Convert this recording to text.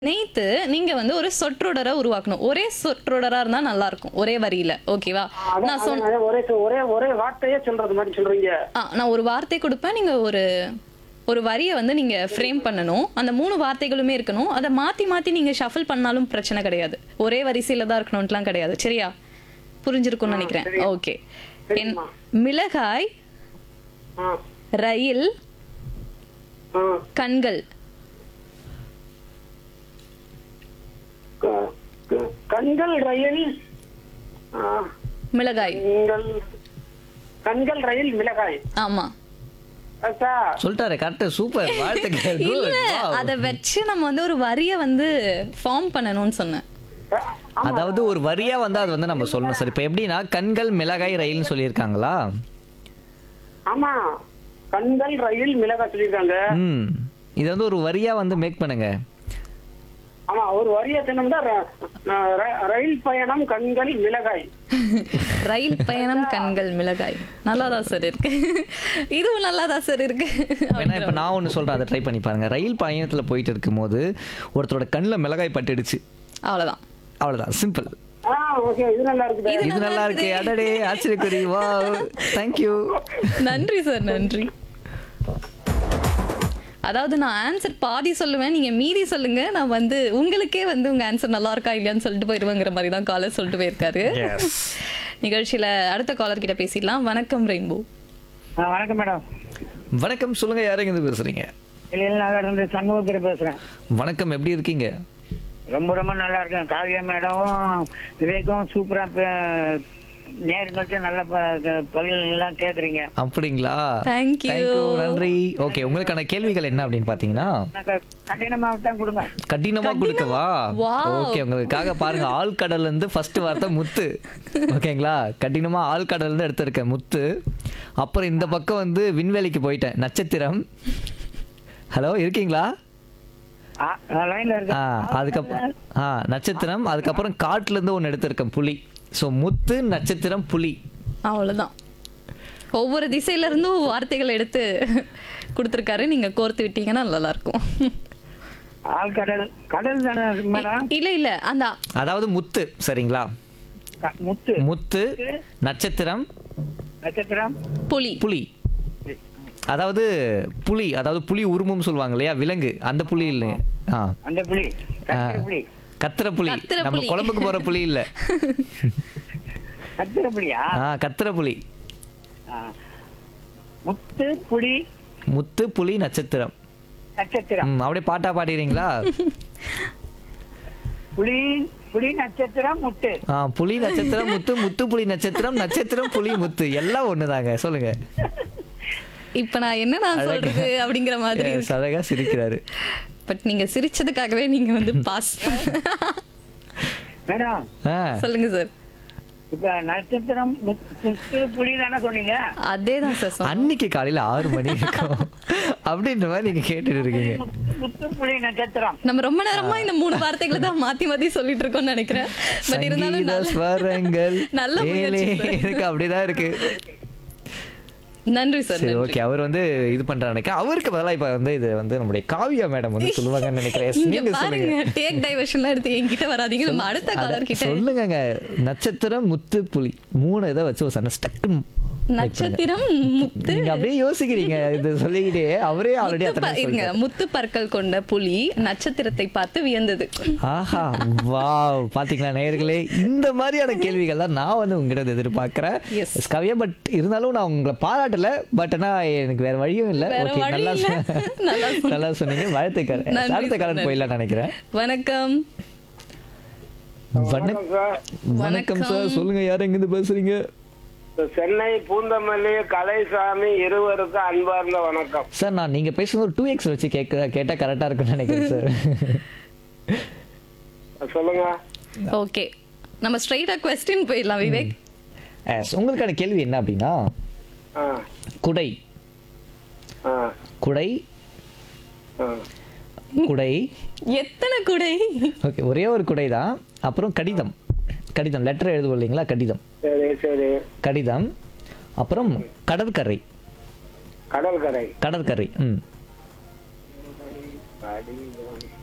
நேத்து நீங்க வந்து ஒரு சொற்றொடரை உருவாக்கணும் ஒரே சொற்றொடரா இருந்தா நல்லா இருக்கும் ஒரே வரியில ஓகேவா அதான், நான் சொன்ன அதான், ஒரே ஒரே ஒரே வார்த்தையே சொல்றது மாதிரி சொல்றீங்க ஆ, நான் ஒரு வார்த்தை கொடுப்பேன் நீங்க ஒரு ஒரு வரியை வந்து நீங்க ஃப்ரேம் பண்ணணும் அந்த மூணு வார்த்தைகளுமே இருக்கணும் அதை மாத்தி மாத்தி நீங்க ஷஃபிள் பண்ணாலும் பிரச்சனை கிடையாது ஒரே வரிசையில தான் இருக்கணும்ட்டுலாம் கிடையாது சரியா புரிஞ்சிருக்கும்னு நினைக்கிறேன் ஓகே என் சரிம்மா. மிளகாய் ஆ, ரயில் ஆ. கண்கள் க- க- கண்கள் ரயில் ஆ, மிளகாய் கண்கள் கண்கள் ரயில் மிளகாய் ஆமா அச்சா, சொல்லிட்டாரு கரெக்ட் சூப்பர் வாழ்த்துக்கள் Good. இல்ல Wow. அத வச்சு நம்ம வந்து ஒரு வரிய வந்து ஃபார்ம் பண்ணணும்னு சொன்னேன் ஆமா, அதாவது ஒரு வரியா வந்து அது வந்து நம்ம சொல்லணும் சார் இப்போ எப்படின்னா கண்கள் மிளகாய் ரயில்னு சொல்லியிருக்காங்களா ஆமா கண்கள் ரயில் மிளகாய் சொல்லியிருக்காங்க ம் இதை வந்து ஒரு வரியா வந்து மேக் பண்ணுங்க ஆமா ஒரு வரிய தினம்னா ரயில் பயணம் கண்கள் மிளகாய் ரயில் பயணம் கண்கள் மிளகாய் நல்லாதான் சார் இருக்கு இதுவும் நல்லாதான் சார் இருக்கு வேணா இப்போ நான் ஒன்று சொல்கிறேன் அதை ட்ரை பண்ணி பாருங்க ரயில் பயணத்தில் போயிட்டு இருக்கும்போது ஒருத்தரோட கண்ணில் மிளகாய் பட்டுடுச்சு அவ்வளவுதான் அவ்வளோதான் சிம்பிள் ஆ ஓகே இது நல்லா இருக்குது இது நல்லா இருக்கு அடடே ஆச்சரியக்குறி வா தேங்க்யூ நன்றி சார் நன்றி அதாவது நான் ஆன்சர் பாதி சொல்லுவேன் நீங்க மீதி சொல்லுங்க நான் வந்து உங்களுக்கே வந்து உங்க ஆன்சர் நல்லா இருக்கா இல்லையான்னு சொல்லிட்டு போயிருவேங்கிற மாதிரி தான் காலர் சொல்லிட்டு போயிருக்காரு நிகழ்ச்சியில அடுத்த காலர் கிட்ட பேசிடலாம் வணக்கம் ரெயின்போ ஆ, வணக்கம் மேடம் வணக்கம் சொல்லுங்க யாருங்க இது பேசுறீங்க இல்ல இல்ல நான் இருந்து சண்முகத்தில் பேசுறேன் வணக்கம் எப்படி இருக்கீங்க ரொம்ப ரொம்ப நல்லா இருக்கேன் காவியா மேடமும் விவேக்கும் சூப்பரா பே- நேர்கழிச்சு நல்ல ப- பதில் எல்லாம் கேக்குறீங்க அப்படிங்களா Thank you. நன்றி ஓகே உங்களுக்கான கேள்விகள் என்ன அப்படின்னு பாத்தீங்கன்னா எனக்கு கடினமாக தான் கொடுங்க கடினமா கொடுக்கவா Wow. ஓகே உங்களுக்காக பாருங்க ஆழ்கடல்ல இருந்து ஃபர்ஸ்ட் வார்த்தை முத்து ஓகேங்களா கடினமா ஆழ்கடல்ல இருந்து எடுத்திருக்கேன் முத்து அப்புறம் இந்த பக்கம் வந்து விண்வெளிக்கு போயிட்டேன் நட்சத்திரம் ஹலோ இருக்கீங்களா ஆ, நான் லைன்ல ஆ இருக்கேன் அதுக்கப்புறம் ஆ நட்சத்திரம் அதுக்கப்புறம் காட்டுல இருந்து ஒன்று எடுத்திருக்கேன் புலி ஸோ முத்து நட்சத்திரம் புலி அவ்வளவுதான் ஒவ்வொரு திசையில இருந்தும் வார்த்தைகள் எடுத்து கொடுத்துருக்காரு நீங்க கோர்த்து விட்டீங்கன்னா நல்லா இருக்கும் ஆழ்கடல் கடல் தானே மேடம் இல்ல இல்ல அந்த அதாவது முத்து சரிங்களா க- முத்து முத்து நட்சத்திரம் நட்சத்திரம் புலி புலி அதாவது புலி அதாவது புலி உருவம் சொல்லுவாங்க இல்லையா விலங்கு அந்த புலி இல்லை ஆ அந்த புலி ஆ. கத்திர புலி கத்துற புலி கத்துற நம்ம புலி. குழம்புக்கு போற புலி இல்ல கத்திர புலியா ஆ கத்துற புலி ஆ. முத்து புலி முத்து புலி நட்சத்திரம் நட்சத்திரம் ம் அப்படியே பாட்டா பாடிடுறீங்களா புலி புலி நட்சத்திரம் முத்து ஆ புலி நட்சத்திரம் முத்து முத்து புலி நட்சத்திரம் நட்சத்திரம் புலி முத்து எல்லாம் ஒண்ணுதாங்க சொல்லுங்க இப்ப நான் என்ன நான் சொல்றது அப்படிங்கிற மாதிரி Yes, அழகா சிரிக்கிறாரு பட் நீங்க சிரிச்சதுக்காகவே நீங்க வந்து பாஸ் மேடம் ஆ சொல்லுங்க சார் இப்ப நட்சத்திரம் முத்து முத்து புலி தானே சொன்னீங்க அதே தான் சார் சொன்னேன் அன்னைக்கு காலையில ஆறு மணி இருக்கும் அப்படின்ற மாதிரி நீங்க கேட்டுட்டு இருக்கீங்க முத்து- முத்து புலி நட்சத்திரம் நம்ம ரொம்ப நேரமா இந்த மூணு வார்த்தைகளை தான் மாத்தி மாத்தி சொல்லிட்டு இருக்கோம்னு நினைக்கிறேன் பட் இருந்தாலும் சங்கீத நல்ல- ஸ்வரங்கள் நல்ல ஏலே முயற்சி sir. இருக்கு அப்படிதான் இருக்கு நன்றி சார் சரி நன்றி ஓகே அவர் வந்து இது பண்றாரு நினைக்கிறேன் அவருக்கு பதிலா இப்ப வந்து இது வந்து நம்முடைய காவியா மேடம் வந்து சொல்லுவாங்கன்னு நினைக்கிறேன் Yes, இங்க நீங்க சொல்லுங்க பாருங்க டேக் டைவர்ஷன்லாம் எடுத்து என்கிட்ட வராதீங்க நம்ம அடுத்த அத காலர் கிட்ட சொல்லுங்கங்க நட்சத்திரம் முத்து புலி மூணு இதை வச்சு ஒரு சண்டை ஸ்டக்கு நட்சத்திரம் முத்து நீங்க அப்படியே யோசிக்கிறீங்க இது சொல்லிக்கிட்டே அவரே ஆல்ரெடி முத்து ப- அத்தனை இருங்க சொல்லிட்டாரு. முத்து பற்கள் கொண்ட புலி நட்சத்திரத்தை பார்த்து வியந்தது ஆஹா வாவ் பாத்தீங்களா நேயர்களே இந்த மாதிரியான கேள்விகள் தான் நான் வந்து உங்ககிட்ட வந்து எதிர்பார்க்கிறேன் Yes. Yes, கவியா பட் இருந்தாலும் நான் உங்களை பாராட்டல பட் ஆனா எனக்கு வேற வழியும் இல்ல வேற ஓகே வழி நல்லா இல்ல. சொ- நல்லா சொன்னீங்க. நல்லா சொன்னீங்க வாழ்த்துக்கள் நன்றி அடுத்த sir, காலம் நன்றி. போயிடலாம் நினைக்கிறேன் வணக்கம் வணக்கம் சார் வணக்கம் சார் வணக்கம். சொல்லுங்க யார் எங்க இருந்து பேசுறீங்க சென்னை பூந்தமல்லி கலைசாமி இருவருக்கும் அன்பார்ந்த வணக்கம் சார் நான் நீங்க பேசுறது ஒரு டூ எக்ஸ் வச்சு கேட்க கேட்டா கரெக்டா இருக்கும்னு நினைக்கிறேன் சார் சொல்லுங்க ஓகே நம்ம ஸ்ட்ரைட்டா கொஸ்டின் போயிடலாம் விவேக் Yes, உங்களுக்கான கேள்வி என்ன அப்படின்னா ஆ, குடை ஆ, குடை ஆ. குடை எத்தனை குடை ஓகே ஒரே ஒரு குடை தான் அப்புறம் கடிதம் கடிதம் லெட்டர் எழுதுவோம் இல்லைங்களா கடிதம் சரி சரி கடிதம் அப்புறம் கடற்கரை கடற்கரை கடற்கரை ம் கடிதம்